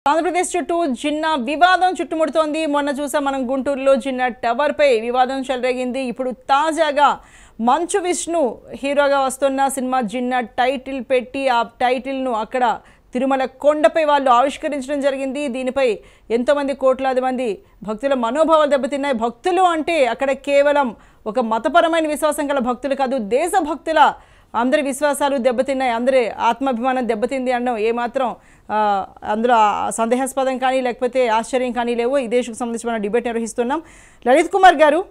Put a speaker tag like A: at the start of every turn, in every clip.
A: ఆంధ్రప్రదేశ్ చుట్టూ చిన్న వివాదం చుట్టుముడుతోంది మొన్న చూసాం మనం గుంటూరులో చిన్న టవర్పై వివాదం చెలరేగింది ఇప్పుడు తాజాగా మంచు విష్ణు హీరోగా వస్తున్న సినిమా జిన్న టైటిల్ పెట్టి ఆ టైటిల్ను అక్కడ తిరుమల కొండపై వాళ్ళు ఆవిష్కరించడం జరిగింది దీనిపై ఎంతోమంది కోట్లాది మంది భక్తుల మనోభావాలు దెబ్బతిన్నాయి భక్తులు అంటే అక్కడ కేవలం ఒక మతపరమైన విశ్వాసం గల భక్తులు కాదు దేశ భక్తుల అందరి విశ్వాసాలు దెబ్బతిన్నాయి అందరి ఆత్మాభిమానం దెబ్బతింది అనడం ఏమాత్రం ఆ, అందులో ఆ సందేహాస్పదం కానీ లేకపోతే ఆశ్చర్యం కానీ లేవు ఇదే ఇష్యూకి సంబంధించి మనం డిబేట్ నిర్వహిస్తున్నాం లలిత్ కుమార్ గారు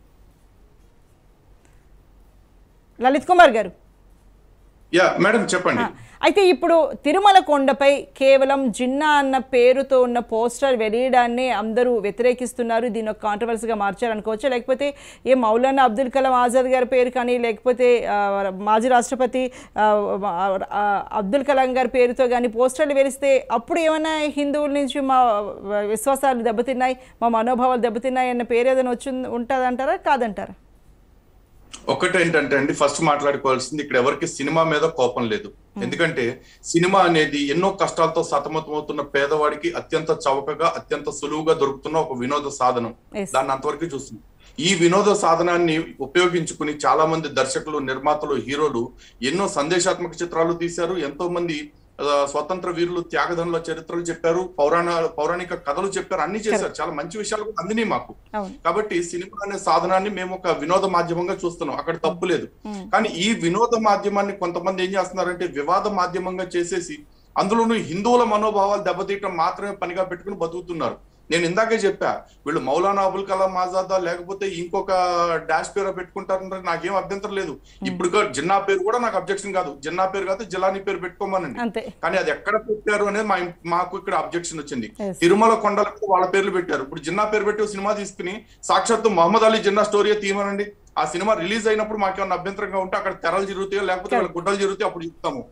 A: లలిత్ కుమార్ గారు
B: యా మేడం చెప్పండి
A: అయితే ఇప్పుడు తిరుమల కొండపై కేవలం జిన్నా అన్న పేరుతో ఉన్న పోస్టర్ వెలియడాన్ని అందరూ వ్యతిరేకిస్తున్నారు దీని ఒక కాంట్రవర్సీగా మార్చారనుకోవచ్చు లేకపోతే ఏ మౌలానా అబ్దుల్ కలాం ఆజాద్ గారి పేరు కానీ లేకపోతే ఆ, మాజీ రాష్ట్రపతి ఆ, ఆ, అబ్దుల్ కలాం గారి పేరుతో కానీ పోస్టర్లు వెలిస్తే అప్పుడు ఏమైనా హిందువుల నుంచి మా విశ్వాసాలు దెబ్బతిన్నాయి మా మనోభావాలు దెబ్బతిన్నాయి అన్న పేరు ఏదైనా వచ్చి ఉంటుందంటారా కాదంటారా
B: ఒకటి ఏంటంటే అండి ఫస్ట్ మాట్లాడుకోవాల్సింది ఇక్కడ ఎవరికి సినిమా మీద కోపం లేదు ఎందుకంటే సినిమా అనేది ఎన్నో కష్టాలతో సతమతమవుతున్న పేదవాడికి అత్యంత చవకగా అత్యంత సులువుగా దొరుకుతున్న ఒక వినోద సాధనం
A: Yes.
B: దాన్ని అంతవరకు చూస్తుంది ఈ వినోద సాధనాన్ని ఉపయోగించుకుని చాలా మంది దర్శకులు నిర్మాతలు హీరోలు ఎన్నో సందేశాత్మక చిత్రాలు తీశారు ఎంతో మంది ఆ, స్వతంత్ర వీరులు త్యాగధనుల చరిత్రలు చెప్పారు పౌరాణ పౌరాణిక కథలు చెప్పారు అన్ని చేశారు చాలా మంచి విషయాలు కూడా అందినాయి మాకు
A: అవును
B: కాబట్టి సినిమా అనే సాధనాన్ని మేము ఒక వినోద మాధ్యమంగా చూస్తున్నాం అక్కడ తప్పు లేదు
A: మ్మ్.
B: కానీ ఈ వినోద మాధ్యమాన్ని కొంతమంది ఏం చేస్తున్నారంటే వివాద మాధ్యమంగా చేసేసి అందులోనూ హిందువుల మనోభావాలు దెబ్బతీయటం మాత్రమే పనిగా పెట్టుకుని బతుకుతున్నారు నేను ఇందాకే చెప్పా వీళ్ళు మౌలానా అబుల్ కలాం ఆజాదా లేకపోతే ఇంకొక డాష్ పేరు పెట్టుకుంటారంటే నాకేం అభ్యంతరం లేదు ఇప్పుడు కూడా జిన్నా పేరు కూడా నాకు అబ్జెక్షన్ కాదు జిన్నా పేరు కాదు జిలానీ పేరు పెట్టుకోమనండి
A: అంతే
B: కానీ అది ఎక్కడ పెట్టారు అనేది మా మాకు ఇక్కడ అబ్జెక్షన్ వచ్చింది
A: Yes.
B: తిరుమల కొండలకు వాళ్ళ పేర్లు పెట్టారు ఇప్పుడు జిన్నా పేరు పెట్టి ఒక సినిమా తీసుకుని సాక్షాత్తు మహమ్మద్ అలీ జిన్నా స్టోరీ తీయమనండి ఆ సినిమా రిలీజ్ అయినప్పుడు మాకేమన్నా అభ్యంతరంగా ఉంటే అక్కడ తెరలు జరుగుతాయో లేకపోతే వాళ్ళ గుడ్డలు జరుగుతాయో అప్పుడు చెప్తాము